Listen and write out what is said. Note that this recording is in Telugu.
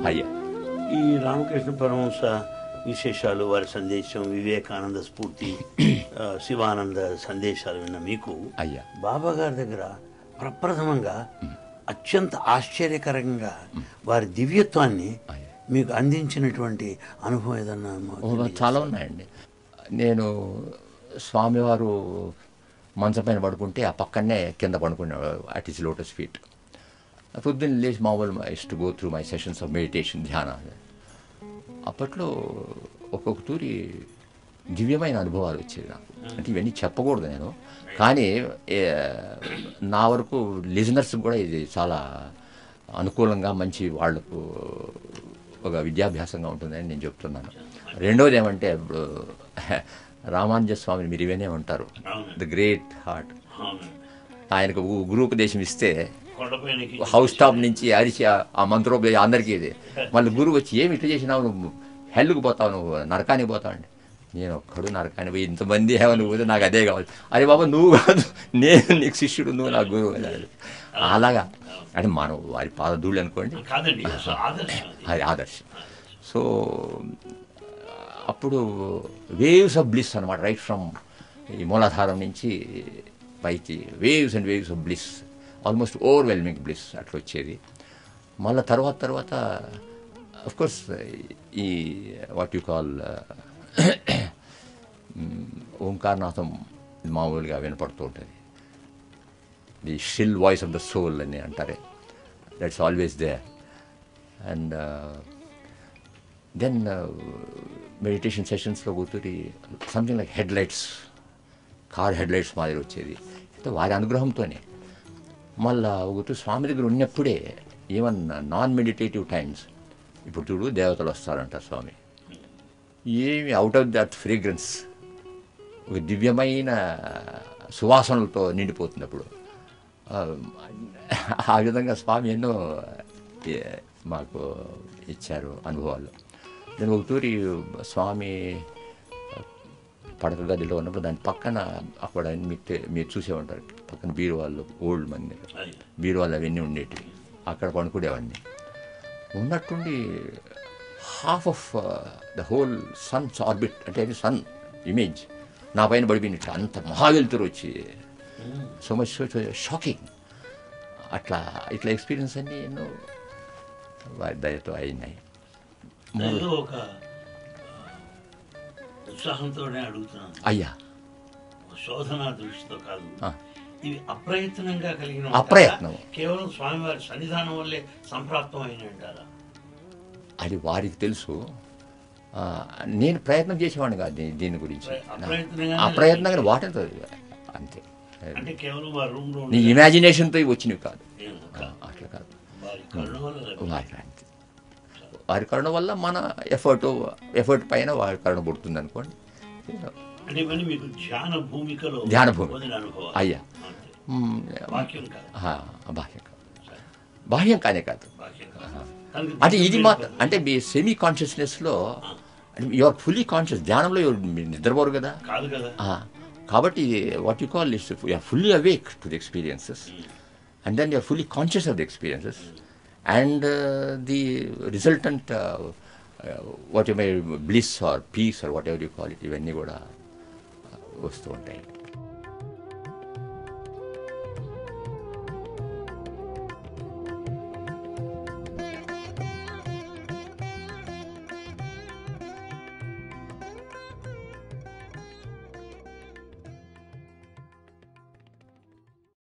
అయ్యా ఈ రామకృష్ణ పరమహంస విశేషాలు వారి సందేశం వివేకానంద స్ఫూర్తి ఆ, శివానంద సందేశాలు విన్న మీకు అయ్యా బాబా గారి దగ్గర ప్రప్రథమంగా అత్యంత ఆశ్చర్యకరంగా వారి దివ్యత్వాన్ని అయ్యా. మీకు అందించినటువంటి అనుభవం ఏదన్నా ఓ, మాకు చాలా ఉన్నాయండి నేను స్వామివారు మంచం పైన పడుకుంటే ఆ పక్కనే కింద పడుకునేవాడు అట్ ఇస్ లోటస్ ఫీట్ పొద్దున్న లేచి మామూలు is to go through my sessions of meditation ధ్యాన అప్పట్లో ఒక్కొక్క తూరి దివ్యమైన అనుభవాలు వచ్చేవి నాకు అంటే ఇవన్నీ చెప్పకూడదు నేను కానీ ఏ, నా వరకు లిజనర్స్ కూడా ఇది చాలా అనుకూలంగా మంచి వాళ్లకు ఒక విద్యాభ్యాసంగా ఉంటుందని నేను చెప్తున్నాను రెండోది ఏమంటే ఇప్పుడు రామానుజ స్వామిని మీరు ఇవనే ఉంటారు ద గ్రేట్ హార్ట్ అవును. ఆయనకు గు- గురూపదేశం ఇస్తే కొండపైనకి హౌస్ టాప్ నుంచి అరిచి ఆ- ఆ మంత్రోపదేశం అందరికీ ఇది మళ్ళీ గురువు వచ్చి ఏమి ఇట్లా చేసినావు నువ్వు హెల్కి పోతావు నువ్వు నరకానికి పోతావు అండి నేను ఒక్కడు నరకానికి పోయి ఇంతమంది ఏమో నువ్వు పోతే నాకు అదే కావాలి అరే బాబా నువ్వు కాదు నేను నీకు శిష్యుడు నువ్వు నా గురువు అన్నాడు. అలాగా అంటే మనం వారి పాదధూళ్ళు అనుకోండి కాదండి అసలు ఆదర్శం అది. అది ఆదర్శం సో అప్పుడు వేవ్స్ ఆఫ్ బ్లిస్ అనమాట రైట్ ఫ్రమ్ ఈ మూలాధారం నుంచి పైకి waves and waves of bliss almost overwhelming bliss అట్లా వచ్చేది మళ్ళీ తర్వాత తర్వాత అఫ్ కోర్స్ ఈ వాట్ యు కాల్ ఓంకారనాథం మామూలుగా వినపడుతూ ఉంటుంది the still voice of the soul అని అంటారే that's always there and then meditation సెషన్స్లో కూర్చుని something like head lights car head lights మాదిరి వచ్చేది అయితే వారి అనుగ్రహంతోనే మళ్ళా ఒకటి స్వామి దగ్గర ఉన్నప్పుడే ఈవెన్ నాన్ మెడిటేటివ్ టైమ్స్ ఇప్పుడు చూడు దేవతలు వస్తారంటారు స్వామి ఏమి అవుట్ ఆఫ్ దట్ ఫ్రేగ్రెన్స్ ఒక దివ్యమైన సువాసనలతో నిండిపోతుంది అప్పుడు ఆ, ఆ విధంగా స్వామి ఎన్నో ఏ, మాకు ఇచ్చారు అనుభవాలు నేను ఒక తూరి స్వామి పడక గదిలో ఉన్నప్పుడు దాని పక్కన అక్కడ మీకు తె- మీరు చూసే ఉంటారు పక్కన బీరువాళ్ళు ఓల్డ్ మంది అది. బీరువాళ్ళు అవన్నీ ఉండేటివి అక్కడ పడుకునేవాడిని ఉన్నట్టుండి half of the whole sun's orbit అంటే అది సన్ ఇమేజ్ నా పైన పడిపోయినట్టు అంత మహావెలుతురు వచ్చి సో మచ్ సో షాకింగ్ అట్లా ఇట్లా ఎక్స్పీరియన్స్ అన్నీ ఎన్నో వారి దయతో అయినాయి దానిలో ఒక ఆ, ఉత్సాహంతోనే అడుగుతున్నాను అయ్యా ఒక శోధన దృష్టితో కాదు ఆ. ఇవి అప్రయత్నంగా కలిగిన అప్రయత్నం. ఉంటాయా? కేవలం స్వామివారి సన్నిధానం వల్లే సంప్రాప్తం అయిన అంటారా అది వారికి తెలుసు ఆ, నేను ప్రయత్నం చేసేవాడిని కాదు దీ- దీని గురించి అప్రయత్నంగానే ఆ ప్రయత్నంగా వాటితో అంతే అంటే కేవలం వారి రూమ్ లో నీ ఇమాజినేషన్తో ఇవి వచ్చినవి కాదు ఏం ఆ, కాదు. అట్లా కాదు వారి కరుణ వల్ల లభించింది. వారి అంతే వారి కరుణ వల్ల మన ఎఫర్ట్ ఎఫర్ట్ పైన వారి కరుణ పుడుతుంది అనుకోండి అంటే ఇవన్నీ మీకు ధ్యాన భూమికలో ధ్యాన భూమి. పొందిన అనుభవం అయ్యా. అంతే. మ్, వాక్యం కాదు ఆ, బాహ్యం కాదు బాహ్యం కానే కాదు వాక్యం కాదు దానికి అంటే ఇది దివ్య మాత్రం అంటే మీ సెమీ కాన్షియస్నెస్లో యు ఆర్ ఫుల్లీ కాన్షియస్ ధ్యానంలో you- మీరు నిద్రపోరు కదా కాదు కదా ఆ, కాబట్టి what you call is you're fully awake to the experiences and then you're fully conscious of the experiences and the resultant what you my bliss or peace or whatever you call it ఇవన్నీ కూడా వస్తూ ఉంటాయి